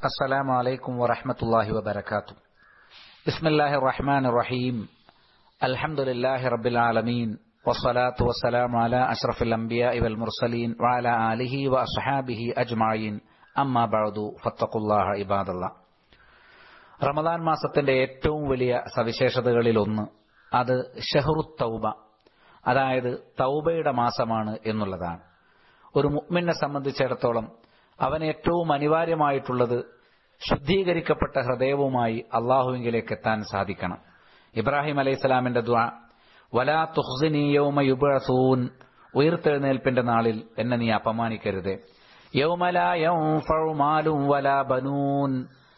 السلام عليكم ورحمة الله وبركاته بسم الله الرحمن الرحيم الحمد لله رب العالمين والصلاة والسلام على أشرف الأنبياء والمرسلين وعلى آله وأصحابه أجمعين أما بعد فاتقوا الله عباد الله റമദാൻ മാസത്തിന്റെ ഏറ്റവും വലിയ സവിശേഷതകളിൽ ഒന്ന് അത് ഷഹറു തൗബ അതായത് തൗബയുടെ മാസമാണ് എന്നുള്ളതാണ് ഒരു മുഅ്മിനെ സംബന്ധിച്ചിടത്തോളം അവന് ഏറ്റവും അനിവാര്യമായിട്ടുള്ളത് ശുദ്ധീകരിക്കപ്പെട്ട ഹൃദയവുമായി അള്ളാഹുവിങ്കിലേക്ക് എത്താൻ സാധിക്കണം ഇബ്രാഹിം അലൈഹിസ്സലാമിന്റെ ദ്വാ വലാ തുഹ്സിനിയൗമ യുബഅസൂൻ ഉയർത്തെഴുന്നേൽപ്പിന്റെ നാളിൽ എന്നെ നീ അപമാനിക്കരുതേ യൗമലാ യൻഫഉ മാലും വലാ ബനൂൻ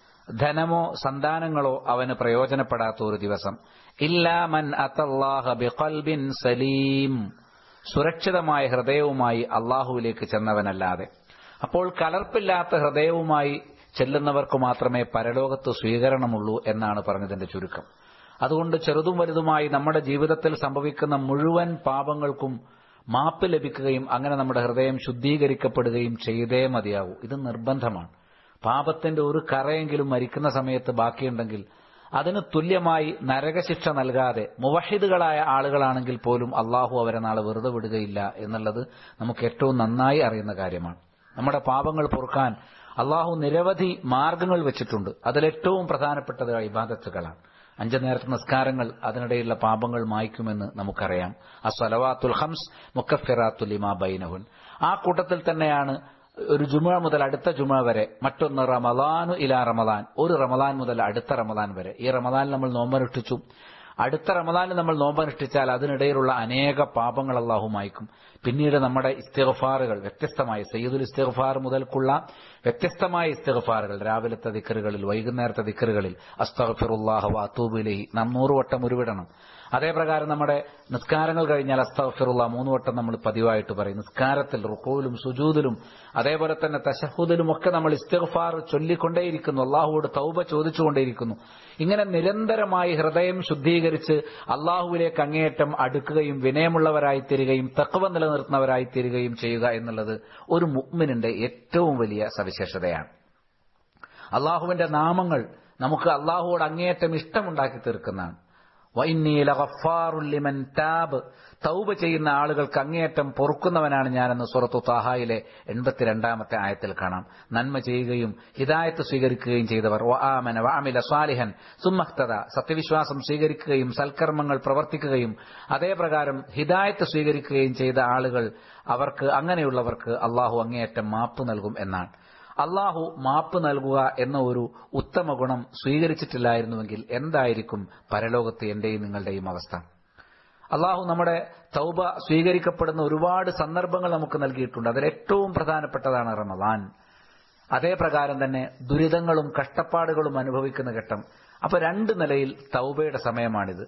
ധനമോ സന്താനങ്ങളോ അവന് പ്രയോജനപ്പെടാത്ത ഒരു ദിവസം ഇല്ലാ മൻ അത്തല്ലാഹ ബിഖൽബിൻ സലീം സുരക്ഷിതമായ ഹൃദയവുമായി അള്ളാഹുവിലേക്ക് ചെന്നവനല്ലാതെ അപ്പോൾ കലർപ്പില്ലാത്ത ഹൃദയവുമായി ചെല്ലുന്നവർക്ക് മാത്രമേ പരലോകത്ത് സ്വീകരണമുള്ളൂ എന്നാണ് പറഞ്ഞതിന്റെ ചുരുക്കം അതുകൊണ്ട് ചെറുതും വലുതുമായി നമ്മുടെ ജീവിതത്തിൽ സംഭവിക്കുന്ന മുഴുവൻ പാപങ്ങൾക്കും മാപ്പ് ലഭിക്കുകയും അങ്ങനെ നമ്മുടെ ഹൃദയം ശുദ്ധീകരിക്കപ്പെടുകയും ചെയ്തേ മതിയാവൂ ഇത് നിർബന്ധമാണ് പാപത്തിന്റെ ഒരു കറയെങ്കിലും മരിക്കുന്ന സമയത്ത് ബാക്കിയുണ്ടെങ്കിൽ അതിന് തുല്യമായി നരകശിക്ഷ നൽകാതെ മുവഹിദുകളായ ആളുകളാണെങ്കിൽ പോലും അള്ളാഹു അവരെ നാളെ വെറുതെ വിടുകയില്ല എന്നുള്ളത് നമുക്ക് ഏറ്റവും നന്നായി അറിയുന്ന കാര്യമാണ് നമ്മുടെ പാപങ്ങൾ പൊറുക്കാൻ അള്ളാഹു നിരവധി മാർഗങ്ങൾ വെച്ചിട്ടുണ്ട് അതിലേറ്റവും പ്രധാനപ്പെട്ടത് ഇബാദത്തുകളാണ് അഞ്ചു നേരത്തെ നിസ്കാരങ്ങൾ അതിനിടയിലുള്ള പാപങ്ങൾ മായ്ക്കുമെന്ന് നമുക്കറിയാം അസ്വലവാത്തുൽ ഹംസ് മുക്കഫിറാത്തുൽ ഇമാ ബൈനഹുൻ ആ കൂട്ടത്തിൽ തന്നെയാണ് ഒരു ജുമ മുതൽ അടുത്ത ജുമ വരെ മറ്റൊന്ന് റമദാനു ഇലാ റമദാൻ ഒരു റമദാൻ മുതൽ അടുത്ത റമദാൻ വരെ ഈ റമദാനിൽ നമ്മൾ നോമ്പനുഷ്ഠിച്ചു അടുത്ത റമദാനിൽ നമ്മൾ നോമ്പനുഷ്ഠിച്ചാൽ അതിനിടയിലുള്ള അനേക പാപങ്ങൾ അള്ളാഹു മായ്ക്കും പിന്നീട് നമ്മുടെ ഇസ്തിഗ്ഫാറുകൾ വ്യത്യസ്തമായ സയ്യിദുൽ ഇസ്തിഗ്ഫാർ മുതൽക്കുള്ള വ്യത്യസ്തമായ ഇസ്തിഗ്ഫാറുകൾ രാവിലത്തെ ദിക്കറുകളിൽ വൈകുന്നേരത്തെ ദിക്കറുകളിൽ അസ്തഗ്ഫിറുല്ലാഹ വാത്തൂബിലഹി നാം നൂറുവട്ടം ഉരുവിടണം അതേപ്രകാരം നമ്മുടെ നിസ്കാരങ്ങൾ കഴിഞ്ഞാൽ അസ്തഗ്ഫിറുള്ള മൂന്ന് വട്ടം നമ്മൾ പതിവായിട്ട് പറയും നിസ്കാരത്തിൽ റുക്കോയിലും സുജൂദിലും അതേപോലെ തന്നെ തശഹുദിലും ഒക്കെ നമ്മൾ ഇസ്തിഗ്ഫാർ ചൊല്ലിക്കൊണ്ടേയിരിക്കുന്നു അള്ളാഹുവോട് തൗബ ചോദിച്ചുകൊണ്ടേയിരിക്കുന്നു ഇങ്ങനെ നിരന്തരമായി ഹൃദയം ശുദ്ധീകരിച്ച് അള്ളാഹുവിലേക്ക് അങ്ങേയറ്റം അടുക്കുകയും വിനയമുള്ളവരായി തീരുകയും തക്കവ നിലനിർത്തുന്നവരായി തീരുകയും ചെയ്യുക എന്നുള്ളത് ഒരു മുഗ്മിനിന്റെ ഏറ്റവും വലിയ സവിശേഷതയാണ് അള്ളാഹുവിന്റെ നാമങ്ങൾ നമുക്ക് അള്ളാഹുവോട് അങ്ങേയറ്റം ഇഷ്ടമുണ്ടാക്കി തീർക്കുന്നതാണ് വൈന്നീലഫാറുല്ലിമൻ ടാബ് തൗബ ചെയ്യുന്ന ആളുകൾക്ക് അങ്ങേയറ്റം പൊറുക്കുന്നവനാണ് ഞാനെന്ന് സുറത്തു താഹായിലെ എൺപത്തിരണ്ടാമത്തെ ആയത്തിൽ കാണാം നന്മ ചെയ്യുകയും ഹിദായത്ത് സ്വീകരിക്കുകയും ചെയ്തവർ ആമന വാമില സ്വാലിഹൻ സുമഹ്തത സത്യവിശ്വാസം സ്വീകരിക്കുകയും സൽക്കർമ്മങ്ങൾ പ്രവർത്തിക്കുകയും അതേപ്രകാരം ഹിദായത്ത് സ്വീകരിക്കുകയും ചെയ്ത ആളുകൾ അവർക്ക് അങ്ങനെയുള്ളവർക്ക് അള്ളാഹു അങ്ങേയറ്റം മാപ്പ് നൽകും എന്നാണ് അള്ളാഹു മാപ്പ് നൽകുക എന്ന ഒരു ഉത്തമ ഗുണം സ്വീകരിച്ചിട്ടില്ലായിരുന്നുവെങ്കിൽ എന്തായിരിക്കും പരലോകത്ത് എന്റെയും നിങ്ങളുടെയും അവസ്ഥ അള്ളാഹു നമ്മുടെ തൗബ സ്വീകരിക്കപ്പെടുന്ന ഒരുപാട് സന്ദർഭങ്ങൾ നമുക്ക് നൽകിയിട്ടുണ്ട് അതിൽ ഏറ്റവും പ്രധാനപ്പെട്ടതാണ് റമദാൻ അതേ പ്രകാരം തന്നെ ദുരിതങ്ങളും കഷ്ടപ്പാടുകളും അനുഭവിക്കുന്ന ഘട്ടം അപ്പൊ രണ്ട് നിലയിൽ തൗബയുടെ സമയമാണിത്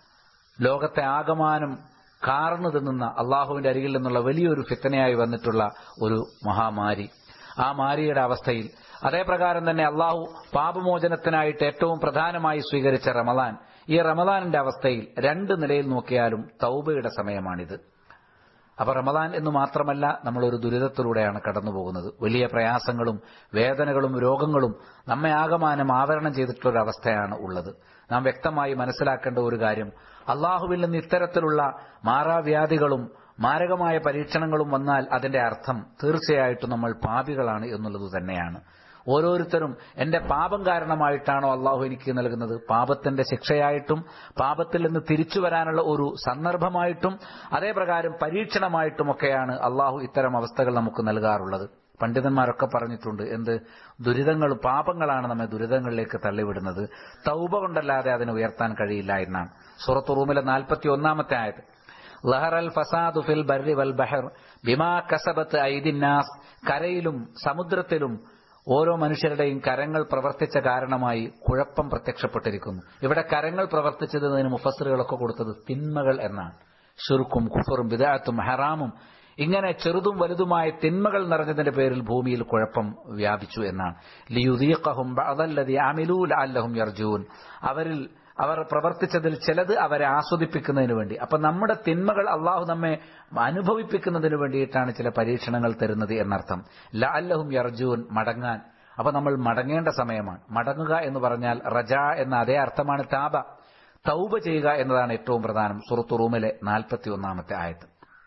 ലോകത്തെ ആകമാനം കാർന്നു തിന്നുന്ന അള്ളാഹുവിന്റെ അരികിൽ നിന്നുള്ള വലിയൊരു ഫിത്തനയായി വന്നിട്ടുള്ള ഒരു മഹാമാരി ആ മാരിയുടെ അവസ്ഥയിൽ അതേപ്രകാരം തന്നെ അള്ളാഹു പാപമോചനത്തിനായിട്ട് ഏറ്റവും പ്രധാനമായി സ്വീകരിച്ച റമദാൻ ഈ റമദാനിന്റെ അവസ്ഥയിൽ രണ്ട് നിലയിൽ നോക്കിയാലും തൗബയുടെ സമയമാണിത് അപ്പൊ റമദാൻ എന്ന് മാത്രമല്ല നമ്മൾ ഒരു ദുരിതത്തിലൂടെയാണ് കടന്നു പോകുന്നത് വലിയ പ്രയാസങ്ങളും വേദനകളും രോഗങ്ങളും നമ്മെ ആകമാനം ആവരണം ചെയ്തിട്ടുള്ള അവസ്ഥയാണ് ഉള്ളത് നാം വ്യക്തമായി മനസ്സിലാക്കേണ്ട ഒരു കാര്യം അള്ളാഹുവിൽ നിന്ന് ഇത്തരത്തിലുള്ള മാറാവ്യാധികളും മാരകമായ പരീക്ഷണങ്ങളും വന്നാൽ അതിന്റെ അർത്ഥം തീർച്ചയായിട്ടും നമ്മൾ പാപികളാണ് എന്നുള്ളത് തന്നെയാണ് ഓരോരുത്തരും എന്റെ പാപം കാരണമായിട്ടാണോ അള്ളാഹു എനിക്ക് നൽകുന്നത് പാപത്തിന്റെ ശിക്ഷയായിട്ടും പാപത്തിൽ നിന്ന് തിരിച്ചു വരാനുള്ള ഒരു സന്ദർഭമായിട്ടും അതേപ്രകാരം പരീക്ഷണമായിട്ടുമൊക്കെയാണ് അള്ളാഹു ഇത്തരം അവസ്ഥകൾ നമുക്ക് നൽകാറുള്ളത് പണ്ഡിതന്മാരൊക്കെ പറഞ്ഞിട്ടുണ്ട് എന്ത് ദുരിതങ്ങൾ പാപങ്ങളാണ് നമ്മെ ദുരിതങ്ങളിലേക്ക് തള്ളിവിടുന്നത് തൗബ കൊണ്ടല്ലാതെ അതിനെ ഉയർത്താൻ കഴിയില്ല എന്നാണ് സുറത്ത് റൂമിലെ നാൽപ്പത്തി ഒന്നാമത്തെ ആയത് ലഹറൽ ഫസാദു ഫിൽ ബർരി വൽ ബഹർ ബിമാ കസബത്ത് ഐദിന്നാസ് കരയിലും സമുദ്രത്തിലും ഓരോ മനുഷ്യരുടെയും കരങ്ങൾ പ്രവർത്തിച്ച കാരണമായി കുഴപ്പം പ്രത്യക്ഷപ്പെട്ടിരിക്കുന്നു ഇവിടെ കരങ്ങൾ പ്രവർത്തിച്ചതിന് മുഫസറുകളൊക്കെ കൊടുത്തത് തിന്മകൾ എന്നാണ് ഷുർക്കും കുഫറും വിദാത്തും ഹറാമും ഇങ്ങനെ ചെറുതും വലുതുമായ തിന്മകൾ നിറഞ്ഞതിന്റെ പേരിൽ ഭൂമിയിൽ കുഴപ്പം വ്യാപിച്ചു എന്നാണ് ലിയുദീഖഹും ബഅദല്ലദി അമിലൂ ലഅല്ലഹും യർജൂൻ അവരിൽ അവർ പ്രവർത്തിച്ചതിൽ ചിലത് അവരെ ആസ്വദിപ്പിക്കുന്നതിന് വേണ്ടി അപ്പൊ നമ്മുടെ തിന്മകൾ അള്ളാഹു നമ്മെ അനുഭവിപ്പിക്കുന്നതിന് വേണ്ടിയിട്ടാണ് ചില പരീക്ഷണങ്ങൾ തരുന്നത് എന്നർത്ഥം ലഅല്ലഹും യർജൂൻ മടങ്ങാൻ അപ്പൊ നമ്മൾ മടങ്ങേണ്ട സമയമാണ് മടങ്ങുക എന്ന് പറഞ്ഞാൽ റജ എന്ന അതേ അർത്ഥമാണ് താബ തൗബ ചെയ്യുക എന്നതാണ് ഏറ്റവും പ്രധാനം സുറത്തു റൂമിലെ നാൽപ്പത്തി ഒന്നാമത്തെ ആയത്ത്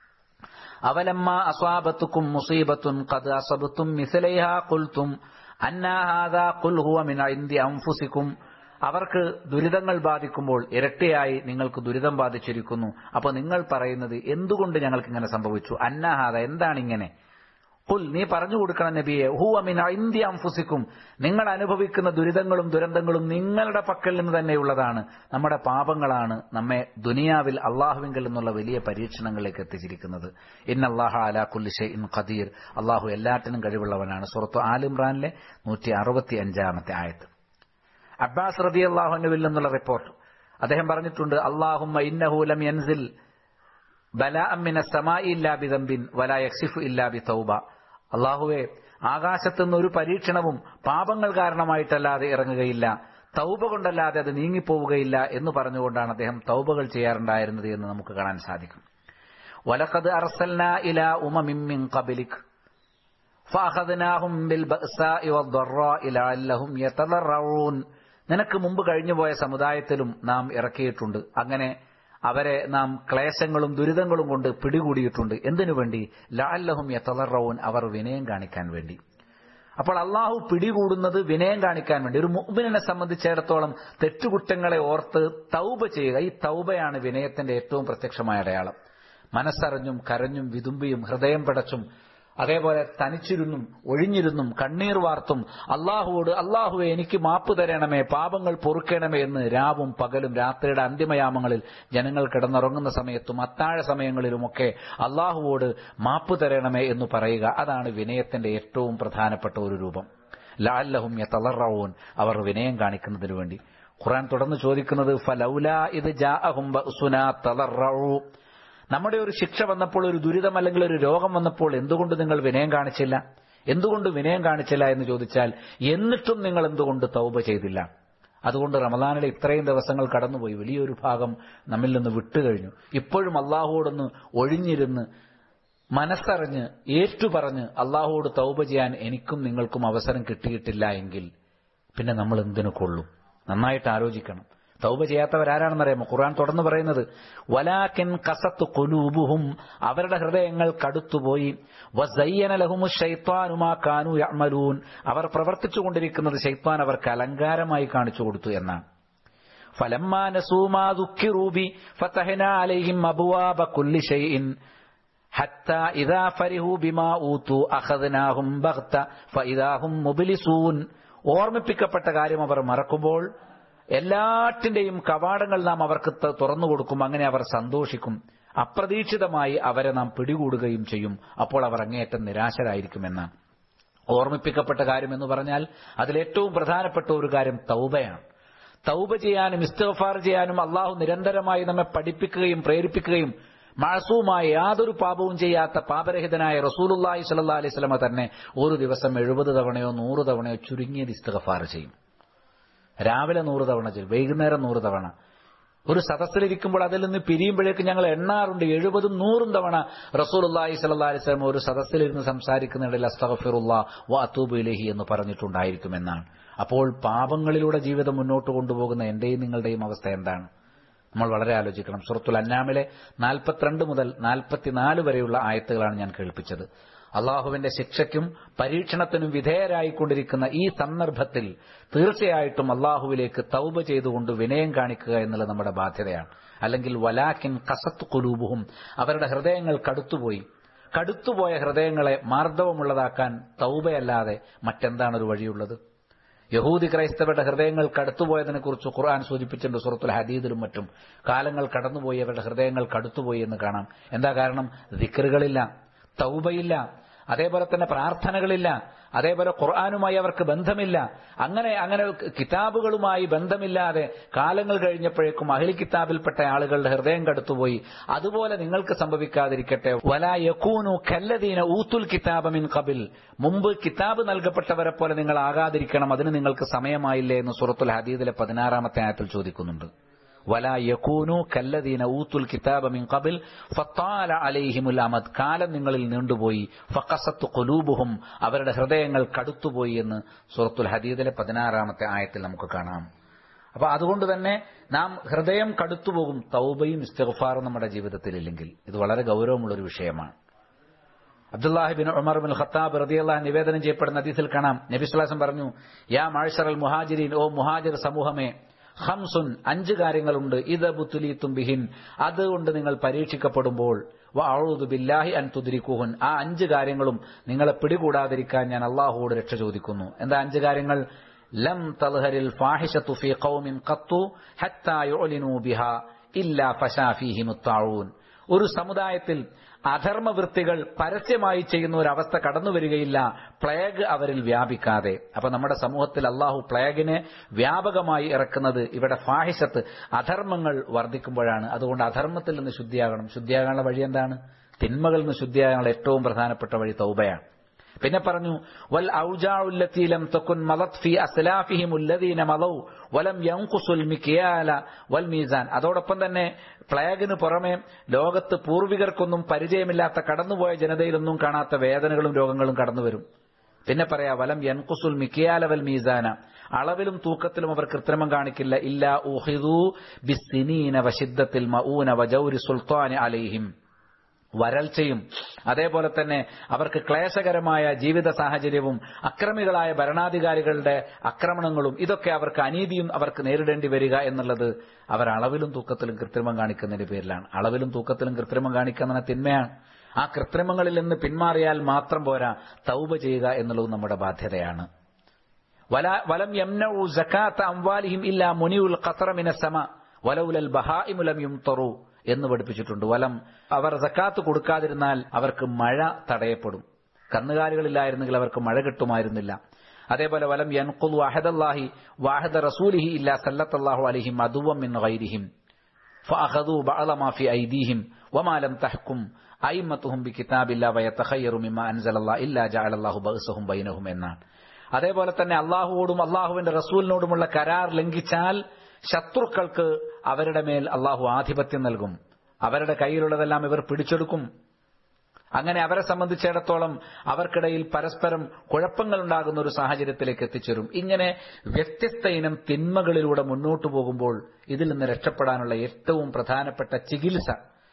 അവലമ്മ അസ്വാബത്തുക്കും മുസീബത്തും ഖദ് അസബത്തും മിസലൈഹ ഖുൽതും അന്നാ ഹാദാ ഖുൽ ഹുവ മിൻ ഇൻദി അൻഫുസിക്കും അവർക്ക് ദുരിതങ്ങൾ ബാധിക്കുമ്പോൾ ഇരട്ടിയായി നിങ്ങൾക്ക് ദുരിതം ബാധിച്ചിരിക്കുന്നു അപ്പൊ നിങ്ങൾ പറയുന്നത് എന്തുകൊണ്ട് ഞങ്ങൾക്ക് ഇങ്ങനെ സംഭവിച്ചു അന്നാഹാദ എന്താണ് ഇങ്ങനെ കുൽ നീ പറഞ്ഞു കൊടുക്കണം നബിയെ ഹുവ മിൻ ഇന്ത്യ അംഫുസിക്കും നിങ്ങൾ അനുഭവിക്കുന്ന ദുരിതങ്ങളും ദുരന്തങ്ങളും നിങ്ങളുടെ പക്കൽ നിന്ന് തന്നെയുള്ളതാണ് നമ്മുടെ പാപങ്ങളാണ് നമ്മെ ദുനിയാവിൽ അള്ളാഹുവിങ്കിൽ നിന്നുള്ള വലിയ പരീക്ഷണങ്ങളിലേക്ക് എത്തിച്ചിരിക്കുന്നത് ഇൻ അള്ളാഹ അലാ കുല്ലിഷെ ഇൻ ഖദീർ അള്ളാഹു എല്ലാറ്റിനും കഴിവുള്ളവനാണ് സുറത്തു ആലിമ്രാനിലെ നൂറ്റി അറുപത്തി അഞ്ചാമത്തെ ആയത്ത് അബ്ബാസ് റബി അള്ളാഹുനുവിൽ നിന്നുള്ള റിപ്പോർട്ട് അദ്ദേഹം പറഞ്ഞിട്ടുണ്ട് അള്ളാഹുമ്മ ഇന്നഹൂലം യൻസിൽ ബല അമ്മിന സമായി ഇല്ലാ ബിദംബിൻ വല യക്സിഫു ഇല്ലാ ബി തൗബ അള്ളാഹുവെ ആകാശത്തുനിന്ന് ഒരു പരീക്ഷണവും പാപങ്ങൾ കാരണമായിട്ടല്ലാതെ ഇറങ്ങുകയില്ല തൗബ കൊണ്ടല്ലാതെ അത് നീങ്ങിപ്പോവുകയില്ല എന്ന് പറഞ്ഞുകൊണ്ടാണ് അദ്ദേഹം തൗബകൾ ചെയ്യാറുണ്ടായിരുന്നത് എന്ന് നമുക്ക് കാണാൻ സാധിക്കും വലഖദ് അർസൽന ഇല ഉമമിൻ ഖബിലിക് ഫഅഖദ്നാഹും ബിൽ ബഅസാഇ വദ്ദറാഇ ലഅല്ലഹും യതദറഊൻ നിനക്ക് മുമ്പ് കഴിഞ്ഞുപോയ സമുദായത്തിലും നാം ഇറക്കിയിട്ടുണ്ട് അങ്ങനെ അവരെ നാം ക്ലേശങ്ങളും ദുരിതങ്ങളും കൊണ്ട് പിടികൂടിയിട്ടുണ്ട് എന്തിനു വേണ്ടി ലാല്ലഹും യത്തലറവും അവർ വിനയം കാണിക്കാൻ വേണ്ടി അപ്പോൾ അള്ളാഹു പിടികൂടുന്നത് വിനയം കാണിക്കാൻ വേണ്ടി ഒരു മുഅ്മിനെ സംബന്ധിച്ചിടത്തോളം തെറ്റുകുറ്റങ്ങളെ ഓർത്ത് തൗബ ചെയ്യുക ഈ തൗബയാണ് വിനയത്തിന്റെ ഏറ്റവും പ്രത്യക്ഷമായ അടയാളം മനസ്സറിഞ്ഞും കരഞ്ഞും വിതുമ്പിയും ഹൃദയം പിടച്ചും അതേപോലെ തനിച്ചിരുന്നും ഒഴിഞ്ഞിരുന്നും കണ്ണീർ വാർത്തും അള്ളാഹുവോട് അള്ളാഹുവെ എനിക്ക് മാപ്പ് തരണമേ പാപങ്ങൾ പൊറുക്കണമേ എന്ന് രാവും പകലും രാത്രിയുടെ അന്തിമയാമങ്ങളിൽ ജനങ്ങൾ കിടന്നുറങ്ങുന്ന സമയത്തും അത്താഴ സമയങ്ങളിലുമൊക്കെ അള്ളാഹുവോട് മാപ്പ് തരണമേ എന്ന് പറയുക അതാണ് വിനയത്തിന്റെ ഏറ്റവും പ്രധാനപ്പെട്ട ഒരു രൂപം ലാല്ലഹും യതളറഊൻ അവർ വിനയം കാണിക്കുന്നതിനു വേണ്ടി ഖുറാൻ തുടർന്ന് ചോദിക്കുന്നത് ഫലൗല ഇത് ജാഅഹും ബഅസുനാ തളറഊ നമ്മുടെ ഒരു ശിക്ഷ വന്നപ്പോൾ ഒരു ദുരിതം അല്ലെങ്കിൽ ഒരു രോഗം വന്നപ്പോൾ എന്തുകൊണ്ട് നിങ്ങൾ വിനയം കാണിച്ചില്ല എന്തുകൊണ്ട് വിനയം കാണിച്ചില്ല എന്ന് ചോദിച്ചാൽ എന്നിട്ടും നിങ്ങൾ എന്തുകൊണ്ട് തൗബ ചെയ്തില്ല അതുകൊണ്ട് റമദാനിലെ ഇത്രയും ദിവസങ്ങൾ കടന്നുപോയി വലിയൊരു ഭാഗം നമ്മിൽ നിന്ന് വിട്ടുകഴിഞ്ഞു ഇപ്പോഴും അള്ളാഹുവോടൊന്ന് ഒഴിഞ്ഞിരുന്ന് മനസ്സറിഞ്ഞ് ഏറ്റുപറഞ്ഞ് അള്ളാഹുവോട് തൗബ ചെയ്യാൻ എനിക്കും നിങ്ങൾക്കും അവസരം കിട്ടിയിട്ടില്ല എങ്കിൽ പിന്നെ നമ്മൾ എന്തിനു കൊള്ളും നന്നായിട്ട് ആലോചിക്കണം തൗബ ചെയ്യാത്തവരാരാണെന്നറിയാമോ ഖുർആൻ തുടർന്ന് പറയുന്നത് വലാക്കിൻ കസത്ത് കൊലൂബുഹും അവരുടെ ഹൃദയങ്ങൾ കടുത്തുപോയി വസയ്യനലഹുമു ഷൈത്താനുമാ കാനു യമലൂൻ അവർ പ്രവർത്തിച്ചുകൊണ്ടിരിക്കുന്നത് ഷൈത്താൻ അവർക്ക് അലങ്കാരമായി കാണിച്ചു കൊടുത്തു എന്നാണ് فلما نسوا ما ذكروا به فتحنا عليهم أبواب كل شيء حتى إذا فرحوا بما أوتوا أخذناهم بغتة فإذا هم مبلسون ഓർമ്മിപ്പിക്കപ്പെട്ട കാര്യം അവർ മറക്കുമ്പോൾ എല്ലാറ്റിന്റെയും കവാടങ്ങൾ നാം അവർക്ക് തുറന്നു കൊടുക്കും അങ്ങനെ അവർ സന്തോഷിക്കും അപ്രതീക്ഷിതമായി അവരെ നാം പിടികൂടുകയും ചെയ്യും അപ്പോൾ അവർ അങ്ങേയറ്റം നിരാശരായിരിക്കുമെന്നാണ് ഓർമ്മിപ്പിക്കപ്പെട്ട കാര്യം എന്ന് പറഞ്ഞാൽ അതിലേറ്റവും പ്രധാനപ്പെട്ട ഒരു കാര്യം തൗബയാണ് തൗബ ചെയ്യാനും ഇസ്തഫാർ ചെയ്യാനും അള്ളാഹു നിരന്തരമായി നമ്മെ പഠിപ്പിക്കുകയും പ്രേരിപ്പിക്കുകയും മാസൂമായ യാതൊരു പാപവും ചെയ്യാത്ത പാപരഹിതനായ റസൂലുല്ലാഹി സല്ലാ അലൈഹി സ്വലമ തന്നെ ഒരു ദിവസം എഴുപത് തവണയോ നൂറ് തവണയോ ചുരുങ്ങിയത് ഇസ്തഫാർ ചെയ്യും രാവിലെ നൂറ് തവണ ചെയ്യും വൈകുന്നേരം നൂറ് തവണ ഒരു സദസ്സിലിരിക്കുമ്പോൾ അതിൽ നിന്ന് പിരിയുമ്പോഴേക്ക് ഞങ്ങൾ എണ്ണാറുണ്ട് എഴുപതും നൂറും തവണ റസൂലുല്ലാഹി സല്ലാ അലൈഹി സ്വലം ഒരു സദസ്സിലിരുന്ന് സംസാരിക്കുന്നിടയിൽ അസ്തഫിറുല്ലാ വ അത്തൂബ് ഇലഹി എന്ന് പറഞ്ഞിട്ടുണ്ടായിരിക്കുമെന്നാണ് അപ്പോൾ പാപങ്ങളിലൂടെ ജീവിതം മുന്നോട്ട് കൊണ്ടുപോകുന്ന എന്റെയും നിങ്ങളുടെയും അവസ്ഥ എന്താണ് നമ്മൾ വളരെ ആലോചിക്കണം സുറത്തുൽ അന്നാമിലെ നാൽപ്പത്തിരണ്ട് മുതൽ നാൽപ്പത്തിനാല് വരെയുള്ള ആയത്തുകളാണ് ഞാൻ കേൾപ്പിച്ചത് അള്ളാഹുവിന്റെ ശിക്ഷയ്ക്കും പരീക്ഷണത്തിനും വിധേയരായിക്കൊണ്ടിരിക്കുന്ന ഈ സന്ദർഭത്തിൽ തീർച്ചയായിട്ടും അള്ളാഹുവിലേക്ക് തൗബ ചെയ്തുകൊണ്ട് വിനയം കാണിക്കുക എന്നുള്ളത് നമ്മുടെ ബാധ്യതയാണ് അല്ലെങ്കിൽ വലാക്കിൻ കസത്ത് കുലൂബുഹും അവരുടെ ഹൃദയങ്ങൾ കടുത്തുപോയി കടുത്തുപോയ ഹൃദയങ്ങളെ മാർദ്ദവമുള്ളതാക്കാൻ തൗബയല്ലാതെ മറ്റെന്താണ് ഒരു വഴിയുള്ളത് യഹൂദി ക്രൈസ്തവരുടെ ഹൃദയങ്ങൾ കടുത്തുപോയതിനെക്കുറിച്ച് ഖുർആൻ സൂചിപ്പിച്ചിട്ടുണ്ട് സുറത്തുൽ ഹദീദിലും മറ്റും കാലങ്ങൾ കടന്നുപോയി അവരുടെ ഹൃദയങ്ങൾ കടുത്തുപോയി എന്ന് കാണാം എന്താ കാരണം ദിക്കറുകളില്ല തൗബയില്ല അതേപോലെ തന്നെ പ്രാർത്ഥനകളില്ല അതേപോലെ ഖുർആാനുമായി അവർക്ക് ബന്ധമില്ല അങ്ങനെ അങ്ങനെ കിതാബുകളുമായി ബന്ധമില്ലാതെ കാലങ്ങൾ കഴിഞ്ഞപ്പോഴേക്കും അഹ്ലി കിതാബിൽപ്പെട്ട ആളുകളുടെ ഹൃദയം കടുത്തുപോയി അതുപോലെ നിങ്ങൾക്ക് സംഭവിക്കാതിരിക്കട്ടെ വലാ യക്കൂനു കല്ലദീന ഊത്തുൽ കിതാബമിൻ കബിൽ മുമ്പ് കിതാബ് നൽകപ്പെട്ടവരെ പോലെ നിങ്ങൾ ആകാതിരിക്കണം അതിന് നിങ്ങൾക്ക് സമയമായില്ലേ എന്ന് സുറത്തുൽ ഹദീദിലെ പതിനാറാമത്തെ ആയത്തിൽ ചോദിക്കുന്നുണ്ട് വലാ യകൂനു കല്ലദീന ഊത്തുൽ കിതാബ മിൻ ഖബിൽ ഫത്താല അലൈഹിമുൽ അമദ് കാലം നിങ്ങളിൽ നീണ്ടുപോയി ഫഖസത്ത് ഖുലൂബുഹും അവരുടെ ഹൃദയങ്ങൾ കടുത്തുപോയി എന്ന് സൂറത്തുൽ ഹദീദിലെ പതിനാറാമത്തെ ആയത്തിൽ നമുക്ക് കാണാം അപ്പൊ അതുകൊണ്ട് തന്നെ നാം ഹൃദയം കടുത്തുപോകും തൗബയും ഇസ്തിഗ്ഫാറും നമ്മുടെ ജീവിതത്തിൽ ഇല്ലെങ്കിൽ ഇത് വളരെ ഗൗരവമുള്ള ഒരു വിഷയമാണ് അബ്ദുല്ലാഹിബിൻ ഉമർ ബിൻ ഖത്താബ് റതിയല്ലാഹ് നിവേദനം ചെയ്യപ്പെടുന്ന ഹദീസിൽ കാണാം നബി സുല്ലാസം പറഞ്ഞു യാ മാഴ്സറൽ മുഹാജിരീൻ ഓ മുഹാജിർ സമൂഹമേ ഹംസുൻ അഞ്ച് കാര്യങ്ങളുണ്ട് ഇത് ബുത്തുലീത്തും ബിഹിൻ അതുകൊണ്ട് നിങ്ങൾ പരീക്ഷിക്കപ്പെടുമ്പോൾ വഅഊദു ബില്ലാഹി അൻ തുദ്രിക്കുഹുൻ ആ അഞ്ച് കാര്യങ്ങളും നിങ്ങളെ പിടികൂടാതിരിക്കാൻ ഞാൻ അള്ളാഹുവോട് രക്ഷ ചോദിക്കുന്നു എന്താ അഞ്ച് കാര്യങ്ങൾ ലം തൽഹരിൽ ഫാഹിഷത്തു ഫീ ഖൗമിൻ ഖത്തു ഹത്താ യുഅ്ലിനൂ ബിഹാ ഇല്ലാ ഫശാ ഫീഹി മുത്താഊൻ ഒരു സമുദായത്തിൽ അധർമ്മവൃത്തികൾ പരസ്യമായി ചെയ്യുന്ന ഒരു അവസ്ഥ കടന്നു വരികയില്ല പ്ലേഗ് അവരിൽ വ്യാപിക്കാതെ അപ്പൊ നമ്മുടെ സമൂഹത്തിൽ അള്ളാഹു പ്ലേഗിനെ വ്യാപകമായി ഇറക്കുന്നത് ഇവിടെ ഫാഹിഷത്ത് അധർമ്മങ്ങൾ വർദ്ധിക്കുമ്പോഴാണ് അതുകൊണ്ട് അധർമ്മത്തിൽ നിന്ന് ശുദ്ധിയാകണം ശുദ്ധിയാകാനുള്ള വഴി എന്താണ് തിന്മകളിൽ നിന്ന് ശുദ്ധിയാകാനുള്ള ഏറ്റവും പ്രധാനപ്പെട്ട വഴി തൗബയാണ് പിന്നെ പറഞ്ഞു വൽ ഔജാഉല്ലത്തീലം തക്കുൻ മലത് ഫി അസ്ലാഫിഹിം ഉല്ലദീന മലൗ വലം യൻഖുസുൽ മിക്യാല വൽ മീസാൻ അതോടൊപ്പം തന്നെ പ്ലേഗിന് പുറമെ ലോകത്ത് പൂർവികർക്കൊന്നും പരിചയമില്ലാത്ത കടന്നുപോയ ജനതയിലൊന്നും കാണാത്ത വേദനകളും രോഗങ്ങളും കടന്നുവരും പിന്നെ പറയാ വലം യൻകുസുൽ മിക്കിയാല വൽ മീസാന അളവിലും തൂക്കത്തിലും അവർ കൃത്രിമം കാണിക്കില്ല ഇല്ല ഊഹിദു ബിസിനീന വശിദ്ധത്തിൽ മഊന വജൗരി സുൽത്താൻ അലൈഹിം വരൾച്ചയും അതേപോലെ തന്നെ അവർക്ക് ക്ലേശകരമായ ജീവിത സാഹചര്യവും അക്രമികളായ ഭരണാധികാരികളുടെ ആക്രമണങ്ങളും ഇതൊക്കെ അവർക്ക് അനീതിയും അവർക്ക് നേരിടേണ്ടി വരിക എന്നുള്ളത് അവർ അളവിലും തൂക്കത്തിലും കൃത്രിമം കാണിക്കുന്നതിന്റെ പേരിലാണ് അളവിലും തൂക്കത്തിലും കൃത്രിമം കാണിക്കുന്ന തിന്മയാണ് ആ കൃത്രിമങ്ങളിൽ നിന്ന് പിന്മാറിയാൽ മാത്രം പോരാ തൗബ ചെയ്യുക എന്നുള്ളതും നമ്മുടെ ബാധ്യതയാണ് വലം യംനഉ സകാത്ത അംവാലിഹിം ഇല്ലാ മുനിഉൽ ഖത്ര മിനസ്സമ വലൗലൽ ബഹായിമുലം യുംതറു എന്ന് പഠിപ്പിച്ചിട്ടുണ്ട് വലം അവർ സക്കാത്ത് കൊടുക്കാതിരുന്നാൽ അവർക്ക് മഴ തടയപ്പെടും കന്നുകാലികളില്ലായിരുന്നെങ്കിൽ അവർക്ക് മഴ കിട്ടുമായിരുന്നില്ല അതേപോലെ വലം യൻഖുൽ വാഹദല്ലാഹി വാഹദ റസൂലിഹി ഇല്ലാ സല്ലത്തല്ലാഹു അലൈഹിം അദുവം മിൻ ഗൈരിഹിം فأخذوا بعض ما في أيديهم وما لم تحكم أئمتهم بكتاب الله ويتخير مما أنزل الله إلا جعل الله بأسهم بينهم എന്നാണ് അതേപോലെ തന്നെ അള്ളാഹുവോടും അള്ളാഹുവിന്റെ റസൂലിനോടുമുള്ള കരാർ ലംഘിച്ചാൽ ശത്രുക്കൾക്ക് അവരുടെ മേൽ അള്ളാഹു ആധിപത്യം നൽകും അവരുടെ കയ്യിലുള്ളതെല്ലാം ഇവർ പിടിച്ചെടുക്കും അങ്ങനെ അവരെ സംബന്ധിച്ചിടത്തോളം അവർക്കിടയിൽ പരസ്പരം കുഴപ്പങ്ങൾ ഉണ്ടാകുന്ന ഒരു സാഹചര്യത്തിലേക്ക് എത്തിച്ചേരും ഇങ്ങനെ വ്യത്യസ്ത ഇനം തിന്മകളിലൂടെ മുന്നോട്ടു പോകുമ്പോൾ ഇതിൽ നിന്ന് രക്ഷപ്പെടാനുള്ള ഏറ്റവും പ്രധാനപ്പെട്ട ചികിത്സ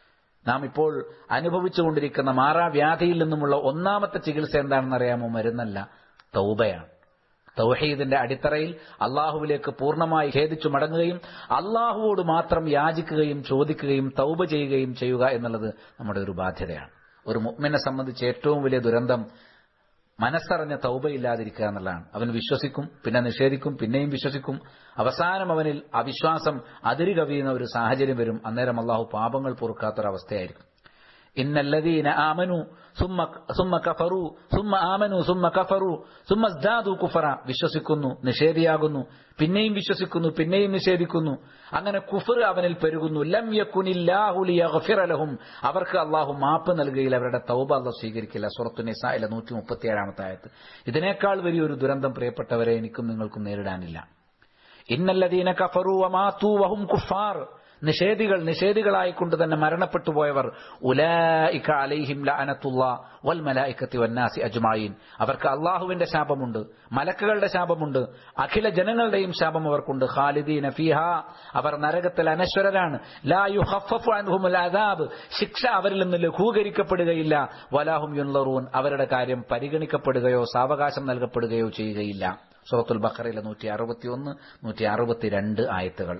നാം ഇപ്പോൾ അനുഭവിച്ചുകൊണ്ടിരിക്കുന്ന മാറാവ്യാധിയിൽ നിന്നുമുള്ള ഒന്നാമത്തെ ചികിത്സ എന്താണെന്ന് അറിയാമോ മരുന്നല്ല തൗബയാണ് തൗഹീദിന്റെ അടിത്തറയിൽ അള്ളാഹുവിലേക്ക് പൂർണ്ണമായി ഖേദിച്ചു മടങ്ങുകയും അള്ളാഹുവോട് മാത്രം യാചിക്കുകയും ചോദിക്കുകയും തൗബ ചെയ്യുകയും ചെയ്യുക എന്നുള്ളത് നമ്മുടെ ഒരു ബാധ്യതയാണ് ഒരു മുഅ്മിനെ സംബന്ധിച്ച് ഏറ്റവും വലിയ ദുരന്തം മനസ്സറിഞ്ഞ തൗബയില്ലാതിരിക്കുക എന്നുള്ളതാണ് അവൻ വിശ്വസിക്കും പിന്നെ നിഷേധിക്കും പിന്നെയും വിശ്വസിക്കും അവസാനം അവനിൽ അവിശ്വാസം അതിരി കവിയുന്ന ഒരു സാഹചര്യം വരും അന്നേരം അള്ളാഹു പാപങ്ങൾ പൊറുക്കാത്തൊരവസ്ഥയായിരിക്കും ഇന്നല്ലദീന ആമനു സുമ്മ സുമ്മ കഫറു സുമ്മ ആമനു സുമ്മ കഫറു സുമ്മ സ്ദാദു കുഫറ വിശ്വസിക്കുന്നു നിഷേധിയാകുന്നു പിന്നെയും വിശ്വസിക്കുന്നു പിന്നെയും നിഷേധിക്കുന്നു അങ്ങനെ കുഫർ അവനിൽ പെരുകുന്നു ലം യക്കുനില്ലാഹു ലിയഗ്ഫിറ ലഹും അവർക്ക് അള്ളാഹു മാപ്പ് നൽകുകയില്ല അവരുടെ തൗബ അള്ളാഹു സ്വീകരിക്കില്ല സുറത്തു നിസായിലെ നൂറ്റി മുപ്പത്തിയേഴാമത്തെ ആയത്ത് ഇതിനേക്കാൾ വലിയൊരു ദുരന്തം പ്രിയപ്പെട്ടവരെ എനിക്കും നിങ്ങൾക്കും നേരിടാനില്ല ഇന്നല്ലദീന കഫറു വമാതു വഹും കുഫാർ നിഷേധികൾ നിഷേധികളായിക്കൊണ്ട് തന്നെ മരണപ്പെട്ടു പോയവർ ഉലായിക അലൈഹിം ലഅനത്തുള്ള വൽ മലായിക്കത്തി വന്നാസി അജ്മായിൻ അവർക്ക് അള്ളാഹുവിന്റെ ശാപമുണ്ട് മലക്കുകളുടെ ശാപമുണ്ട് അഖില ജനങ്ങളുടെയും ശാപം അവർക്കുണ്ട് ഖാലിദീന ഫീഹ അവർ നരകത്തിൽ അനശ്വരരാണ് ലാ യുഖഫഫു അൻഹുമുൽ അദാബ് ശിക്ഷ അവരിൽ നിന്ന് ലഘൂകരിക്കപ്പെടുകയില്ല വലാഹും യുൻലറൂൻ അവരുടെ കാര്യം പരിഗണിക്കപ്പെടുകയോ സാവകാശം നൽകപ്പെടുകയോ ചെയ്യുകയില്ല സൂറത്തുൽ ബഖറയിലെ നൂറ്റി അറുപത്തിയൊന്ന് നൂറ്റി അറുപത്തിരണ്ട് ആയത്തുകൾ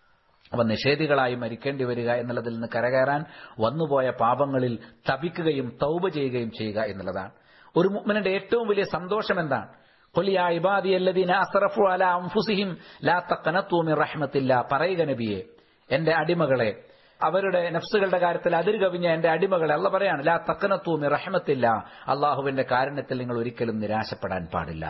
അവ നിഷേധികളായി മരിക്കേണ്ടി വരിക എന്നുള്ളതിൽ നിന്ന് കരകയറാൻ വന്നുപോയ പാപങ്ങളിൽ തപിക്കുകയും തൗബ ചെയ്യുകയും ചെയ്യുക എന്നുള്ളതാണ് ഒരു മുഅ്മിനിന്റെ ഏറ്റവും വലിയ സന്തോഷം എന്താണ് കൊലിയ ഇബാദി അല്ലദീന അസ്റഫു അല അൻഫുസിഹിം ലാ തഖനതു മിൻ റഹ്മത്തില്ല പറയുക നബിയെ എന്റെ അടിമകളെ അവരുടെ നഫ്സുകളുടെ കാര്യത്തിൽ അതിര് കവിഞ്ഞ എന്റെ അടിമകളെ അല്ല പറയാണ് ലാ തക്കനത്തു മിൻ റഹ്മത്തില്ല അള്ളാഹുവിന്റെ കാരുണ്യത്തിൽ നിങ്ങൾ ഒരിക്കലും നിരാശപ്പെടാൻ പാടില്ല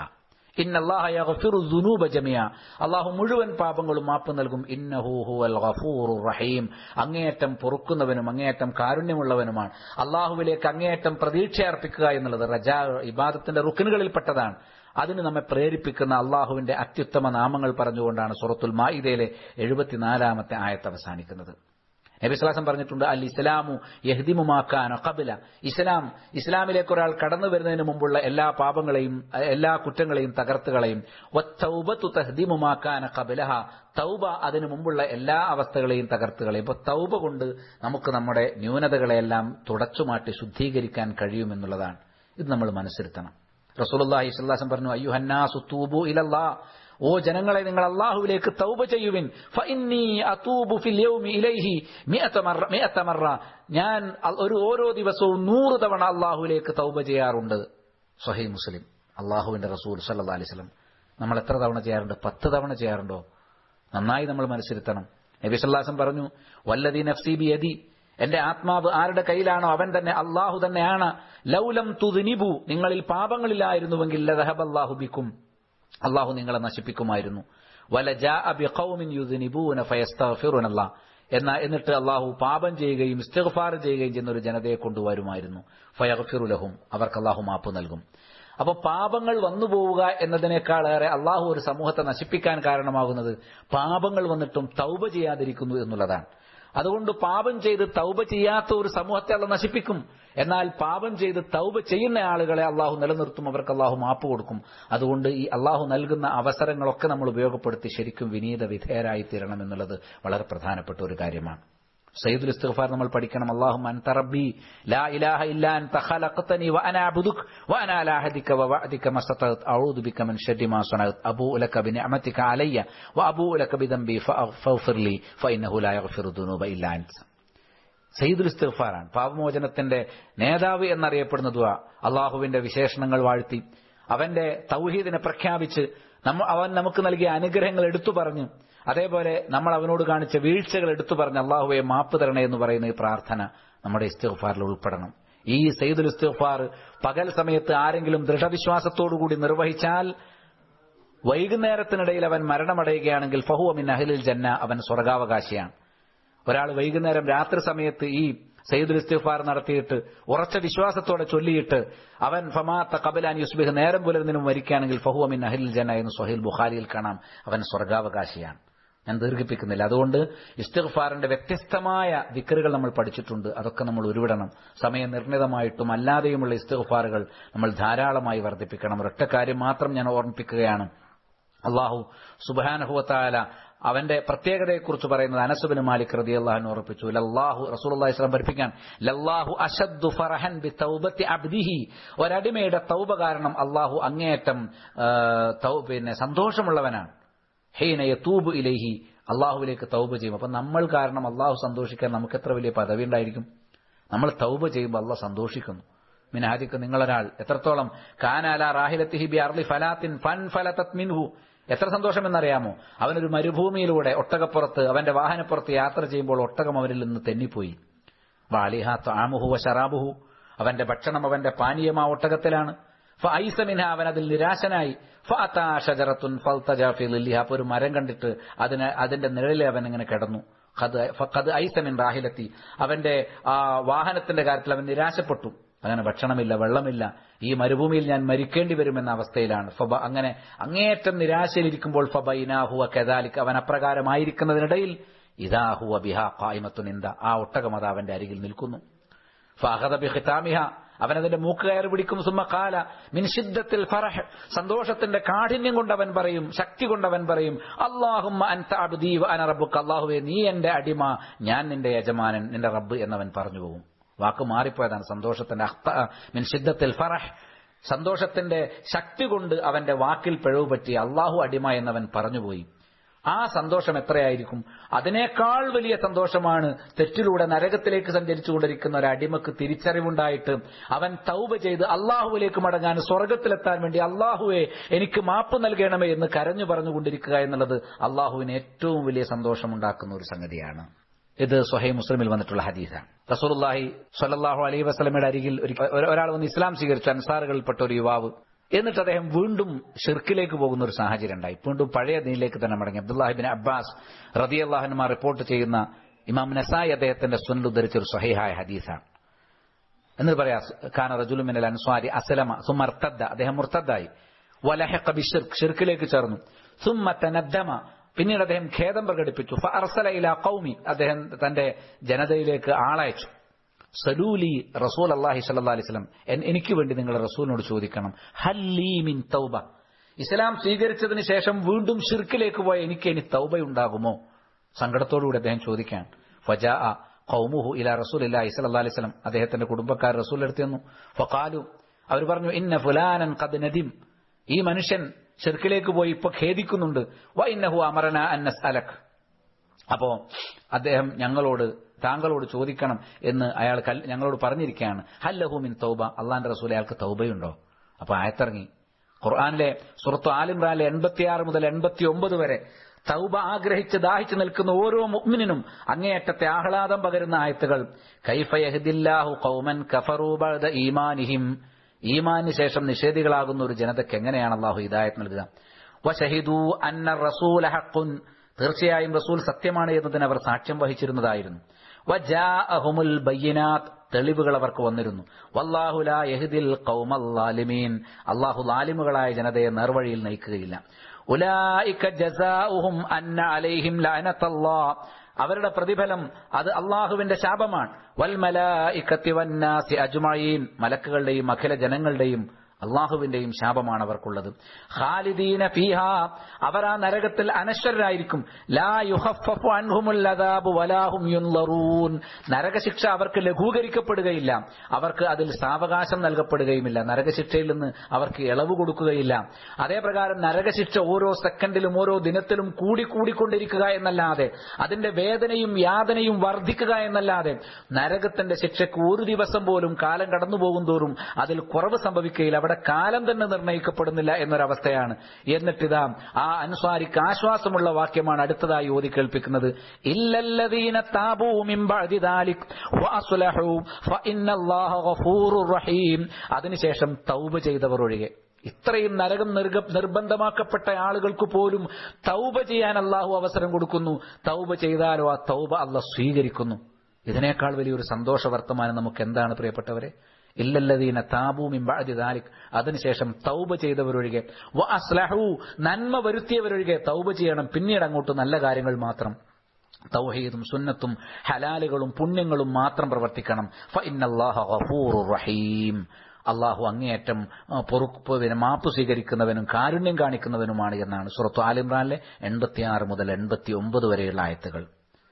അള്ളാഹു മുഴുവൻ പാപങ്ങളും മാപ്പ് നൽകും റഹീം അങ്ങേയറ്റം പൊറുക്കുന്നവനും അങ്ങേയറ്റം കാരുണ്യമുള്ളവനുമാണ് അള്ളാഹുവിലേക്ക് അങ്ങേയറ്റം പ്രതീക്ഷ അർപ്പിക്കുക എന്നുള്ളത് റജാ ഇബാദത്തിന്റെ റുക്കിനുകളിൽപ്പെട്ടതാണ് അതിന് നമ്മെ പ്രേരിപ്പിക്കുന്ന അള്ളാഹുവിന്റെ അത്യുത്തമ നാമങ്ങൾ പറഞ്ഞുകൊണ്ടാണ് സുറത്തുൽ മായിദയിലെ എഴുപത്തിനാലാമത്തെ ആയത്ത് അവസാനിക്കുന്നത് നബിസ്ലാസം പറഞ്ഞിട്ടുണ്ട് അൽ ഇസ്ലാമു യഹ്ദിമുമാക്കാൻ കബില ഇസ്ലാം ഇസ്ലാമിലേക്ക് ഒരാൾ കടന്നു വരുന്നതിന് മുമ്പുള്ള എല്ലാ പാപങ്ങളെയും എല്ലാ കുറ്റങ്ങളെയും തകർത്തുകളെയും തൗബത്തു തഹ്ദിമുമാക്കാൻ കബിലഹ തൗബ അതിനു മുമ്പുള്ള എല്ലാ അവസ്ഥകളെയും തകർത്തുകളെയും ഇപ്പൊ തൗബ കൊണ്ട് നമുക്ക് നമ്മുടെ ന്യൂനതകളെല്ലാം തുടച്ചുമാറ്റി ശുദ്ധീകരിക്കാൻ കഴിയുമെന്നുള്ളതാണ് ഇത് നമ്മൾ മനസ്സിരുത്തണം റസൂലുള്ളാഹി സ്വല്ലല്ലാഹു പറഞ്ഞു അയ്യുഹന്നാസു തൂബു ഇലല്ലാ ഓ ജനങ്ങളെ നിങ്ങൾ അള്ളാഹുവിലേക്ക് തൗബ ചെയ്യുവിൻ ഫഇന്നി അതൂബു ഫിൽ യൗമി ഇലൈഹി മിഅത മറ മിഅത മറ ഞാൻ ഒരു ഓരോ ദിവസവും നൂറ് തവണ അള്ളാഹുവിലേക്ക് തൗബ ചെയ്യാറുണ്ട് സ്വഹീ മുസ്ലിം അള്ളാഹുവിന്റെ റസൂൽ സല്ലല്ലാഹു അലൈഹി വസല്ലം നമ്മൾ എത്ര തവണ ചെയ്യാറുണ്ട് പത്ത് തവണ ചെയ്യാറുണ്ടോ നന്നായി നമ്മൾ മനസ്സിരുത്തണം നബി സല്ലാസം പറഞ്ഞു വല്ലതി നഫ്സി ബി യദി എന്റെ ആത്മാവ് ആരുടെ കയ്യിലാണോ അവൻ തന്നെ അള്ളാഹു തന്നെയാണ് ലൗലം തുദിനിബു നിങ്ങളിൽ പാപങ്ങളിലായിരുന്നുവെങ്കിൽ ലഹബല്ലാഹു ബിക്കും അള്ളാഹു നിങ്ങളെ നശിപ്പിക്കുമായിരുന്നു വല എന്നാ എന്നിട്ട് അള്ളാഹു പാപം ചെയ്യുകയും ഇസ്തിഗ്ഫാർ ചെയ്യുകയും ചെയ്യുന്ന ഒരു ജനതയെ കൊണ്ടുവരുമായിരുന്നു ഫയഗ്ഫിറുലഹും അവർക്ക് അള്ളാഹു മാപ്പ് നൽകും അപ്പോൾ പാപങ്ങൾ വന്നു പോവുക എന്നതിനേക്കാളേറെ അള്ളാഹു ഒരു സമൂഹത്തെ നശിപ്പിക്കാൻ കാരണമാകുന്നത് പാപങ്ങൾ വന്നിട്ടും തൗബ ചെയ്യാതിരിക്കുന്നു എന്നുള്ളതാണ് അതുകൊണ്ട് പാപം ചെയ്ത് തൗബ ചെയ്യാത്ത ഒരു സമൂഹത്തെ അള്ള നശിപ്പിക്കും എന്നാൽ പാപം ചെയ്ത് തൗബ ചെയ്യുന്ന ആളുകളെ അള്ളാഹു നിലനിർത്തും അവർക്ക് അള്ളാഹു മാപ്പ് കൊടുക്കും അതുകൊണ്ട് ഈ അള്ളാഹു നൽകുന്ന അവസരങ്ങളൊക്കെ നമ്മൾ ഉപയോഗപ്പെടുത്തി ശരിക്കും വിനീത വിധേയരായി തീരണം എന്നുള്ളത് വളരെ പ്രധാനപ്പെട്ട ഒരു കാര്യമാണ് സയ്യിദുൽ ഇസ്തിഗ്ഫാർ നമ്മൾ പഠിക്കണം അല്ലാഹുമ്മ അൻത റബ്ബി ലാ ഇലാഹ ഇല്ലാ അൻത ഖലഖതനി വഅന അബ്ദുക വഅന അലാ അഹദിക വവഅദിക മസ്തതഅത് അഊദു ബിക മിൻ ശർരി മാ സനഅത് അബൂഉ ലക ബിനിഅമതിക അലയ്യ വഅബൂഉ ലക ബിദംബി ഫഗ്ഫിർ ലി ഫഇന്നഹു ലാ യഗ്ഫിറു ദുനൂബ ഇല്ലാ അൻത സയ്യിദുൽ ഇസ്തിഗ്ഫാറാണ് പാപമോചനത്തിന്റെ നേതാവ് എന്നറിയപ്പെടുന്ന ദുആ അള്ളാഹുവിന്റെ വിശേഷണങ്ങൾ വാഴ്ത്തി അവന്റെ തൗഹീദിനെ പ്രഖ്യാപിച്ച് നമ്മ അവൻ നമുക്ക് നൽകിയ അനുഗ്രഹങ്ങൾ എടുത്തു പറഞ്ഞു അതേപോലെ നമ്മൾ അവനോട് കാണിച്ച വീഴ്ചകൾ എടുത്തു പറഞ്ഞ് അള്ളാഹുവെ മാപ്പ് തരണേ എന്ന് പറയുന്ന ഈ പ്രാർത്ഥന നമ്മുടെ ഇസ്തിഗ്ഫാറിൽ ഉൾപ്പെടണം ഈ സയ്യിദുൽ ഇസ്തിഗ്ഫാർ പകൽ സമയത്ത് ആരെങ്കിലും ദൃഢവിശ്വാസത്തോടുകൂടി നിർവഹിച്ചാൽ വൈകുന്നേരത്തിനിടയിൽ അവൻ മരണമടയുകയാണെങ്കിൽ ഫഹു അമിൻ അഹ്ലിൽ ജന്ന അവൻ സ്വർഗാവകാശിയാണ് ഒരാൾ വൈകുന്നേരം രാത്രി സമയത്ത് ഈ സയ്യിദുൽ ഇസ്തിഗ്ഫാർ നടത്തിയിട്ട് ഉറച്ച വിശ്വാസത്തോടെ ചൊല്ലിയിട്ട് അവൻ ഫമാത്ത കബലാൻ യുസ്ബിഹ് നേരം പുലർന്നിനും മരിക്കുകയാണെങ്കിൽ ഫഹു അമിൻ അഹ്ലിൽ ജന്ന എന്ന് സൊഹീൽ ബുഖാരിയിൽ കാണാം അവൻ സ്വർഗാവകാശിയാണ് ഞാൻ ദീർഘിപ്പിക്കുന്നില്ല അതുകൊണ്ട് ഇസ്തിഗ്ഫാറിന്റെ വ്യത്യസ്തമായ ദിക്കറുകൾ നമ്മൾ പഠിച്ചിട്ടുണ്ട് അതൊക്കെ നമ്മൾ ഉരുവിടണം സമയനിർണിതമായിട്ടും അല്ലാതെയുമുള്ള ഇസ്തിഗ്ഫാറുകൾ നമ്മൾ ധാരാളമായി വർദ്ധിപ്പിക്കണം ഒരൊറ്റ കാര്യം മാത്രം ഞാൻ ഓർമ്മിപ്പിക്കുകയാണ് അള്ളാഹു സുബാനഹുവത്താല അവന്റെ പ്രത്യേകതയെക്കുറിച്ച് പറയുന്നത് അനസുബിന് മാലിക് റതി അള്ളാഹുവിനെ ഓർപ്പിച്ചു ലല്ലാഹു റസൂലി സ്വലം പഠിപ്പിക്കാൻ ലല്ലാഹു അഷദ്ദു ഫറഹൻ ബി തൗബത്തി അബ്ദിഹി ഒരടിമയുടെ തൗബ കാരണം അള്ളാഹു അങ്ങേയറ്റം പിന്നെ സന്തോഷമുള്ളവനാണ് ഹെയ്നയ തൂബ് ഇലേഹി അള്ളാഹുവിലേക്ക് തൗബ ചെയ്യും അപ്പൊ നമ്മൾ കാരണം അള്ളാഹു സന്തോഷിക്കാൻ നമുക്ക് എത്ര വലിയ പദവി ഉണ്ടായിരിക്കും നമ്മൾ തൗബ ചെയ്യുമ്പോൾ അള്ളാഹ് സന്തോഷിക്കുന്നു മിനാദിക്ക് നിങ്ങളൊരാൾ എത്രത്തോളം കാനാല റാഹിലത്തിഹി ബി അർലി ഫലാത്തിൻ ഫൻ ഫലതത് മിൻഹു എത്ര സന്തോഷമെന്നറിയാമോ അവനൊരു മരുഭൂമിയിലൂടെ ഒട്ടകപ്പുറത്ത് അവന്റെ വാഹനപ്പുറത്ത് യാത്ര ചെയ്യുമ്പോൾ ഒട്ടകം അവനിൽ നിന്ന് തെന്നിപ്പോയി വാലിഹ താമുഹു ശറാബുഹു അവന്റെ ഭക്ഷണം അവന്റെ പാനീയം ആ ഒട്ടകത്തിലാണ് ഫൈസമിന അവൻ അതിൽ നിരാശനായി ഫഅത്താഷജറത്തുൻ ഫൽതജാഫിലിഹ അപ്പോൾ ഒരു മരം കണ്ടിട്ട് അതിന് അതിന്റെ നിഴലിൽ അവൻ ഇങ്ങനെ കിടന്നു ഖദ് ഐസമിൻ റാഹിലെത്തി അവന്റെ ആ വാഹനത്തിന്റെ കാര്യത്തിൽ അവൻ നിരാശപ്പെട്ടു അങ്ങനെ ഭക്ഷണമില്ല വെള്ളമില്ല ഈ മരുഭൂമിയിൽ ഞാൻ മരിക്കേണ്ടി വരുമെന്ന അവസ്ഥയിലാണ് ഫബ അങ്ങനെ അങ്ങേയറ്റം നിരാശയിലിരിക്കുമ്പോൾ ഫബൈനാഹുവ കെദാലിക് അവൻ അപ്രകാരമായിരിക്കുന്നതിനിടയിൽ ഇതാഹുവ ബിഹ കായ്മത്തു നിന്ദ ആ ഒട്ടകം അത് അവന്റെ അരികിൽ നിൽക്കുന്നു ഫഹദ ബിഖിതാമിഹ അവനതിന്റെ മൂക്ക് കയറി പിടിക്കും സുമ്മ കാല മിൻഷിദ്ദത്തിൽ ഫറഹ് സന്തോഷത്തിന്റെ കാഠിന്യം കൊണ്ട് അവൻ പറയും ശക്തി കൊണ്ട് അവൻ പറയും അള്ളാഹുമ്മ അൻത അബ്ദീവ് അന റബ്ബുക്ക് അള്ളാഹുവെ നീ എന്റെ അടിമ ഞാൻ നിന്റെ യജമാനൻ നിന്റെ റബ്ബ് എന്നവൻ പറഞ്ഞു പോകും വാക്ക് മാറിപ്പോയതാണ് സന്തോഷത്തിന്റെ അഖ്ത മിൻ ഷിദ്ദത്തിൽ ഫറഹ് സന്തോഷത്തിന്റെ ശക്തി കൊണ്ട് അവന്റെ വാക്കിൽ പിഴവ് പറ്റി അള്ളാഹു അടിമ എന്നവൻ പറഞ്ഞുപോയി ആ സന്തോഷം എത്രയായിരിക്കും അതിനേക്കാൾ വലിയ സന്തോഷമാണ് തെറ്റിലൂടെ നരകത്തിലേക്ക് സഞ്ചരിച്ചുകൊണ്ടിരിക്കുന്ന ഒരു അടിമക്ക് തിരിച്ചറിവുണ്ടായിട്ട് അവൻ തൗബ ചെയ്ത് അള്ളാഹുവിലേക്ക് മടങ്ങാൻ സ്വർഗത്തിലെത്താൻ വേണ്ടി അള്ളാഹുവെ എനിക്ക് മാപ്പ് നൽകണമേ എന്ന് കരഞ്ഞു പറഞ്ഞുകൊണ്ടിരിക്കുക എന്നുള്ളത് അള്ളാഹുവിന് ഏറ്റവും വലിയ സന്തോഷമുണ്ടാക്കുന്ന ഒരു സംഗതിയാണ് ഇത് സ്വഹൈ മുസ്ലിമിൽ വന്നിട്ടുള്ള ഹദീസാണ് റസൂലുള്ളാഹി സ്വല്ലല്ലാഹു അലൈഹി വസല്ലമയുടെ അരികിൽ ഒരാൾ വന്ന് ഇസ്ലാം സ്വീകരിച്ചു അൻസാറുകളിൽപ്പെട്ട ഒരു യുവാവ് എന്നിട്ട് അദ്ദേഹം വീണ്ടും ഷിർക്കിലേക്ക് പോകുന്ന ഒരു സാഹചര്യം ഉണ്ടായി വീണ്ടും പഴയ ദീനിലേക്ക് തന്നെ മടങ്ങി അബ്ദുല്ലാഹിബിൻ അബ്ബാസ് റതി അള്ളാഹന്മാർ റിപ്പോർട്ട് ചെയ്യുന്ന ഇമാം നസായി അദ്ദേഹത്തിന്റെ സുനൽ ഉദ്ധരിച്ച ഒരു സഹിഹായ ഹദീസാണ് എന്ന് പറയാ ഖാന റജുലുമിനൽ അൻസ്വാരി അസലമ സുമർത്തദ്ദ അദ്ദേഹം മുർത്തദ്ദായി വലഹഖ ബിശ്ർക്ക് ഷിർക്കിലേക്ക് ചേർന്നു സുമ്മ തനദ്ദമ പിന്നീട് അദ്ദേഹം ഖേദം പ്രകടിപ്പിച്ചു ഫഅർസല ഇലാ ഖൗമി അദ്ദേഹം തന്റെ ജനതയിലേക്ക് ആളയച്ചു സലൂലി റസൂൽ അള്ളാഹി സല്ലാ അലിസ്ലം എനിക്ക് വേണ്ടി നിങ്ങൾ റസൂലിനോട് ചോദിക്കണം ഹല്ലീ മിൻ തൗബ ഇസ്ലാം സ്വീകരിച്ചതിന് ശേഷം വീണ്ടും ഷിർക്കിലേക്ക് പോയ എനിക്ക് ഇനി തൗബയുണ്ടാകുമോ സങ്കടത്തോടുകൂടി അദ്ദേഹം ചോദിക്കാൻ ഫജാ ഖൗമുഹു ഇല റസൂൽ ഇല്ലാഹി സല്ലാ അലിസ്ലം അദ്ദേഹത്തിന്റെ കുടുംബക്കാർ റസൂൽ എടുത്തു ഫഖാലു അവർ പറഞ്ഞു ഇന്ന ഫുലാനൻ ഖദ് നദിം ഈ മനുഷ്യൻ ഷിർക്കിലേക്ക് പോയി ഇപ്പൊ ഖേദിക്കുന്നുണ്ട് വ ഇന്നഹു അമറന അന്നസ് അലക് അപ്പോ അദ്ദേഹം ഞങ്ങളോട് താങ്കളോട് ചോദിക്കണം എന്ന് അയാൾ ഞങ്ങളോട് പറഞ്ഞിരിക്കുകയാണ് ഹല്ലഹു മിൻ തൗബ അള്ളാന്റെ റസൂൽ അയാൾക്ക് തൗബയുണ്ടോ അപ്പൊ ആയത്തിറങ്ങി ഖുർആാനിലെ സുറത്ത് ആലിമ്രാനിലെ എൺപത്തിയാറ് മുതൽ എൺപത്തി ഒമ്പത് വരെ തൗബ ആഗ്രഹിച്ച് ദാഹിച്ചു നിൽക്കുന്ന ഓരോ മുഅ്മിനിനും അങ്ങേയറ്റത്തെ ആഹ്ലാദം പകരുന്ന ആയത്തുകൾ കൈഫയഹദില്ലാഹു ഖൗമൻ കഫറൂ ബഅദ ഈമാനിഹിം ഈമാന് ശേഷം നിഷേധികളാകുന്ന ഒരു ജനതയ്ക്ക് എങ്ങനെയാണ് അള്ളാഹു ഹിദായത്ത് നൽകുക വശഹിദു അന്ന റസൂല ഹഖുൻ തീർച്ചയായും റസൂൽ സത്യമാണ് എന്നതിന് അവർ സാക്ഷ്യം വഹിച്ചിരുന്നതായിരുന്നു വജാഅഹുമുൽ ബയ്യനാത്ത് തെളിവുകൾ അവർക്ക് വന്നിരുന്നു വല്ലാഹു ലാ യഹ്ദിൽ ഖൗമൽ ലാലിമീൻ അല്ലാഹു ലാലിമുകളായ ജനതയെ നേർവഴിയിൽ നയിക്കുകയില്ല ഉലായിക ജസാഉഹും അന്ന അലൈഹിം ലഅനത്തല്ലാഹ് അവരുടെ പ്രതിഫലം അത് അള്ളാഹുവിന്റെ ശാപമാണ് വൽ മലായിക്കത്തി വന്നാസി അജ്മഈൻ മലക്കുകളുടെയും അഖില ജനങ്ങളുടെയും അള്ളാഹുവിന്റെയും ശാപമാണ് അവർക്കുള്ളത് ഖാലിദീന ഫീഹ അവർ ആ നരകത്തിൽ അനശ്വരായിരിക്കും ലാ യുഹഫഫു അൻഹുമുൽ അദാബു വലാഹും യുൻളറൂൻ നരകശിക്ഷ അവർക്ക് ലഘൂകരിക്കപ്പെടുകയില്ല അവർക്ക് അതിൽ സാവകാശം നൽകപ്പെടുകയുമില്ല നരകശിക്ഷയിൽ നിന്ന് അവർക്ക് ഇളവ് കൊടുക്കുകയില്ല അതേപ്രകാരം നരകശിക്ഷ ഓരോ സെക്കൻഡിലും ഓരോ ദിനത്തിലും കൂടി കൂടിക്കൊണ്ടിരിക്കുക എന്നല്ലാതെ അതിന്റെ വേദനയും യാതനയും വർദ്ധിക്കുക എന്നല്ലാതെ നരകത്തിന്റെ ശിക്ഷയ്ക്ക് ഒരു ദിവസം പോലും കാലം കടന്നു പോകും തോറും അതിൽ കുറവ് സംഭവിക്കുകയില്ല അവിടെ കാലം തന്നെ നിർണ്ണയിക്കപ്പെടുന്നില്ല എന്നൊരവസ്ഥയാണ് എന്നിട്ടിതാ ആ അൻസ്വാരിക്ക് ആശ്വാസമുള്ള വാക്യമാണ് അടുത്തതായി ഓതി കേൾപ്പിക്കുന്നത് ഇല്ലല്ലദീന താബൂ മിൻ ബഅദി ദാലിക് വഅസ്ലഹു ഫഇന്നല്ലാഹ ഗഫൂറുർ റഹീം അതിനുശേഷം തൗബ ചെയ്തവർ ഒഴികെ ഇത്രയും നരകം നിർബന്ധമാക്കപ്പെട്ട ആളുകൾക്ക് പോലും തൗബ ചെയ്യാൻ അള്ളാഹു അവസരം കൊടുക്കുന്നു തൗബ ചെയ്താലോ ആ തൗബ അള്ളാഹ് സ്വീകരിക്കുന്നു ഇതിനേക്കാൾ വലിയൊരു സന്തോഷ വർത്തമാനം നമുക്ക് എന്താണ് പ്രിയപ്പെട്ടവരെ ഇല്ലല്ലദീന താബൂ മിൻ ബഅദി ദാലിക് അതിനുശേഷം തൗബ ചെയ്തവരൊഴികെ വ അസ്ലഹു നന്മ വരുത്തിയവരൊഴികെ തൗബ ചെയ്യണം പിന്നീട് അങ്ങോട്ട് നല്ല കാര്യങ്ങൾ മാത്രം തൗഹീദും സുന്നത്തും ഹലാലുകളും പുണ്യങ്ങളും മാത്രം പ്രവർത്തിക്കണം ഫ ഇന്നല്ലാഹ ഗഫൂറുർ റഹീം അള്ളാഹു അങ്ങേയറ്റം പൊറുപ്പ് പിന്നെ മാപ്പ് സ്വീകരിക്കുന്നവനും കാരുണ്യം കാണിക്കുന്നവനുമാണ് എന്നാണ് സുറത്തു ആലിമ്രാനിലെ എൺപത്തിയാറ് മുതൽ എൺപത്തി ഒമ്പത് വരെയുള്ള ആയത്തുകൾ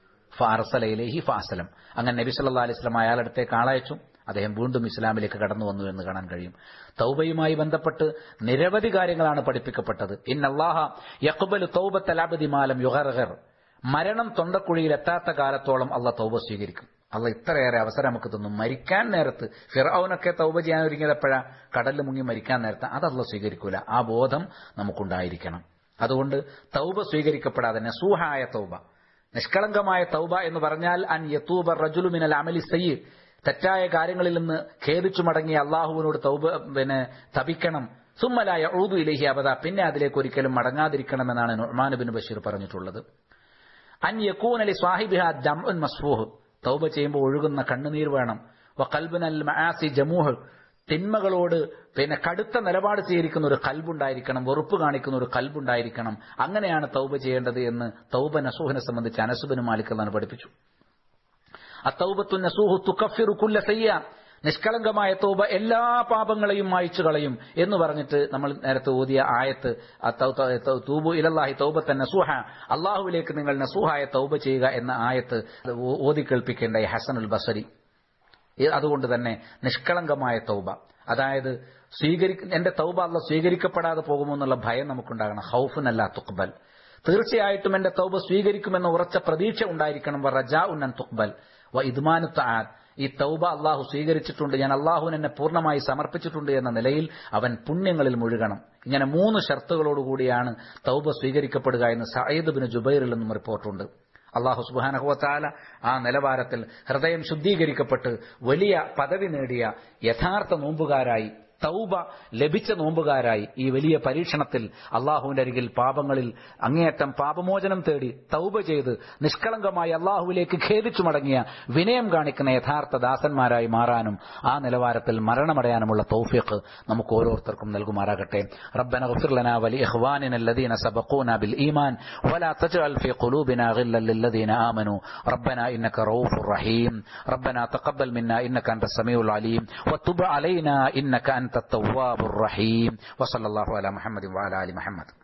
ഫാർസലയിലേഹി ഫാസലം അങ്ങനെ നബി സല്ലാ അലിസ്ലാം അയാളടുത്തേക്ക് ആളയച്ചു അദ്ദേഹം വീണ്ടും ഇസ്ലാമിലേക്ക് കടന്നു വന്നു എന്ന് കാണാൻ കഴിയും തൗബയുമായി ബന്ധപ്പെട്ട് നിരവധി കാര്യങ്ങളാണ് പഠിപ്പിക്കപ്പെട്ടത് ഇൻ അള്ളാഹ യക്ബലു തൗബത്തലാബദി മാലം യുഹർഹർ മരണം തൊണ്ടക്കുഴിയിൽ എത്താത്ത കാലത്തോളം അള്ള തൗബ സ്വീകരിക്കും അള്ള ഇത്രയേറെ അവസരം നമുക്ക് തന്നു മരിക്കാൻ നേരത്ത് ഫിറൌനൊക്കെ തൗബ ചെയ്യാൻ ഒരുങ്ങിയതപ്പോഴാ കടലിൽ മുങ്ങി മരിക്കാൻ നേരത്ത് അതല്ല സ്വീകരിക്കൂല ആ ബോധം നമുക്കുണ്ടായിരിക്കണം അതുകൊണ്ട് തൗബ സ്വീകരിക്കപ്പെടാതെ നസൂഹായ തൗബ നിഷ്കളങ്കമായ തൗബ എന്ന് പറഞ്ഞാൽ അൻ യത്തൂബ റജുലുമിനൽ അമലി സയ്യ് തെറ്റായ കാര്യങ്ങളിൽ നിന്ന് ഖേദിച്ചു മടങ്ങി അള്ളാഹുവിനോട് തൗബ പിന്നെ തപിക്കണം സുമ്മലായ ഊതു ഇലഹി അബദ പിന്നെ അതിലേക്ക് ഒരിക്കലും മടങ്ങാതിരിക്കണമെന്നാണ് നുർമാൻ ബിൻ ബഷീർ പറഞ്ഞിട്ടുള്ളത് അൻ യക്കൂൻ അലി സ്വാഹിബിഹ ദംഉൻ മസ്ഫൂഹ് തൗബ ചെയ്യുമ്പോൾ ഒഴുകുന്ന കണ്ണുനീർ വേണം വ കൽബുൻ അൽ മആസി ജമൂഹ് തിന്മകളോട് പിന്നെ കടുത്ത നിലപാട് സ്വീകരിക്കുന്ന ഒരു കൽബുണ്ടായിരിക്കണം വെറുപ്പ് കാണിക്കുന്ന ഒരു കൽബുണ്ടായിരിക്കണം അങ്ങനെയാണ് തൗബ ചെയ്യേണ്ടത് എന്ന് തൗബ നസൂഹിനെ സംബന്ധിച്ച് അനസുബിന് മാലിക്കല്ലാന്ന് പഠിപ്പിച്ചു അത്തൗബത്തു നസൂഹു തുക്കഫിറു കുല്ല സയ്യ നിഷ്കളങ്കമായ തൗബ എല്ലാ പാപങ്ങളെയും മായ്ച്ചു കളയും എന്ന് പറഞ്ഞിട്ട് നമ്മൾ നേരത്തെ ഓതിയ ആയത്ത് തൂബു ഇലല്ലാഹി തൗബത്തൻ നസൂഹ അള്ളാഹുവിലേക്ക് നിങ്ങൾ നസൂഹായ തൗബ ചെയ്യുക എന്ന ആയത്ത് ഓതി കേൾപ്പിക്കേണ്ട ഹസനുൽ ബസരി അതുകൊണ്ട് തന്നെ നിഷ്കളങ്കമായ തൗബ അതായത് സ്വീകരി എന്റെ തൗബ അല്ല സ്വീകരിക്കപ്പെടാതെ പോകുമോ എന്നുള്ള ഭയം നമുക്കുണ്ടാകണം ഹൗഫുനല്ല തുക്ബൽ തീർച്ചയായിട്ടും എന്റെ തൗബ സ്വീകരിക്കുമെന്ന ഉറച്ച പ്രതീക്ഷ ഉണ്ടായിരിക്കണം വ റജാ ഉന്നൻ തുക്ബൽ വ ഇദ്മാനു താൻ ഈ തൗബ അള്ളാഹു സ്വീകരിച്ചിട്ടുണ്ട് ഞാൻ അള്ളാഹുവിന് എന്നെ പൂർണ്ണമായി സമർപ്പിച്ചിട്ടുണ്ട് എന്ന നിലയിൽ അവൻ പുണ്യങ്ങളിൽ മുഴുകണം ഇങ്ങനെ മൂന്ന് ഷർത്തുകളോടുകൂടിയാണ് തൗബ സ്വീകരിക്കപ്പെടുക എന്ന് സയ്യിദ് ബിൻ ജുബൈറിൽ നിന്നും റിപ്പോർട്ടുണ്ട് അള്ളാഹു സുബാനഹുവത്താല ആ നിലവാരത്തിൽ ഹൃദയം ശുദ്ധീകരിക്കപ്പെട്ട് വലിയ പദവി നേടിയ യഥാർത്ഥ നോമ്പുകാരായി തൗബ ലഭിച്ച നോമ്പുകാരായി ഈ വലിയ പരീക്ഷണത്തിൽ അള്ളാഹുവിന്റെ അരികിൽ പാപങ്ങളിൽ അങ്ങേയറ്റം പാപമോചനം തേടി തൗബ ചെയ്ത് നിഷ്കളങ്കമായി അള്ളാഹുവിലേക്ക് ഖേദിച്ചു മടങ്ങിയ വിനയം കാണിക്കുന്ന യഥാർത്ഥ ദാസന്മാരായി മാറാനും ആ നിലവാരത്തിൽ മരണമടയാനുമുള്ള തൗഫീഖ് നമുക്ക് ഓരോരുത്തർക്കും നൽകുമാറാകട്ടെ ربنا اغفر لنا ولإخواننا الذين سبقونا بالإيمان ولا تجعل في قلوبنا غلا للذين آمنوا ربنا إنك رؤوف رحيم ربنا تقبل منا إنك أنت السميع العليم وتب علينا إنك أنت التواب الرحيم وصلى الله على محمد وعلى آل محمد